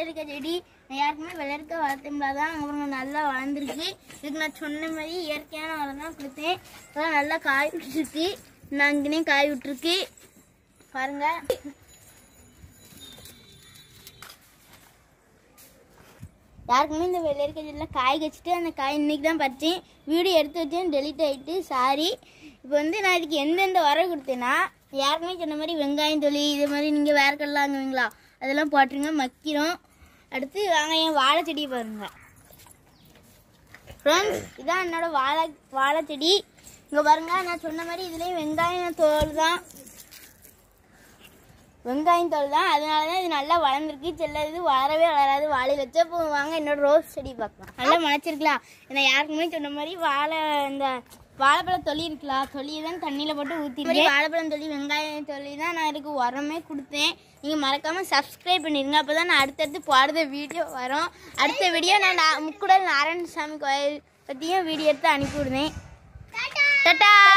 வெள்ளரிக்காய் செடி நான் யாருக்குமே வெள்ளரிக்காய் வளர்த்தோம்ல தான் அப்புறம் நல்லா வளர்ந்துருக்கு இதுக்கு நான் சொன்ன மாதிரி இயற்கையான உரம் தான் கொடுத்தேன் அதான் நல்லா காய் விட்டுருக்கு நான் அங்கேயும் காய் விட்டுருக்கு பாருங்க யாருக்குமே இந்த வெள்ளரிக்காய் செடியில் காய் வச்சுட்டு அந்த காய் இன்னைக்கு தான் பறிச்சேன் வீடியோ எடுத்து வச்சேன் டெலிட் ஆகிட்டு சாரி இப்போ வந்து நான் இதுக்கு எந்தெந்த உரம் கொடுத்தேன்னா யாருக்குமே சொன்ன மாதிரி வெங்காயம் தொலி இது மாதிரி நீங்கள் வேற கடலாங்குவீங்களா அதெல்லாம் போட்டுருங்க மக்கிரும் அடுத்து வாங்க என் வாழை செடியை பாருங்க ஃப்ரெண்ட்ஸ் இதான் என்னோட வாழை வாழை செடி இங்கே பாருங்க நான் சொன்ன மாதிரி இதுலேயும் வெங்காயம் தோல் தான் வெங்காயம் தோல் தான் அதனால தான் இது நல்லா வளர்ந்துருக்கு சில இது வளரவே வளராது வாழையில் வச்சு இப்போ வாங்க என்னோட ரோஸ் செடி பார்க்கலாம் நல்லா முளைச்சிருக்கலாம் ஏன்னா யாருக்குமே சொன்ன மாதிரி வாழை இந்த வாழைப்பழம் தொலி இருக்கலாம் தொலியை தான் தண்ணியில் போட்டு ஊற்றிருக்கேன் வாழைப்பழம் தொலி வெங்காயம் தொலி தான் நான் இதுக்கு உரமே கொடுத்தேன் நீங்கள் மறக்காமல் சப்ஸ்கிரைப் பண்ணிடுங்க அப்போ தான் நான் அடுத்தடுத்து போடுற வீடியோ வரும் அடுத்த வீடியோ நான் நா- முக்குடல் நாராயணசாமி கோயில் பற்றியும் வீடியோ எடுத்து அனுப்பி விடுவேன் டாட்டா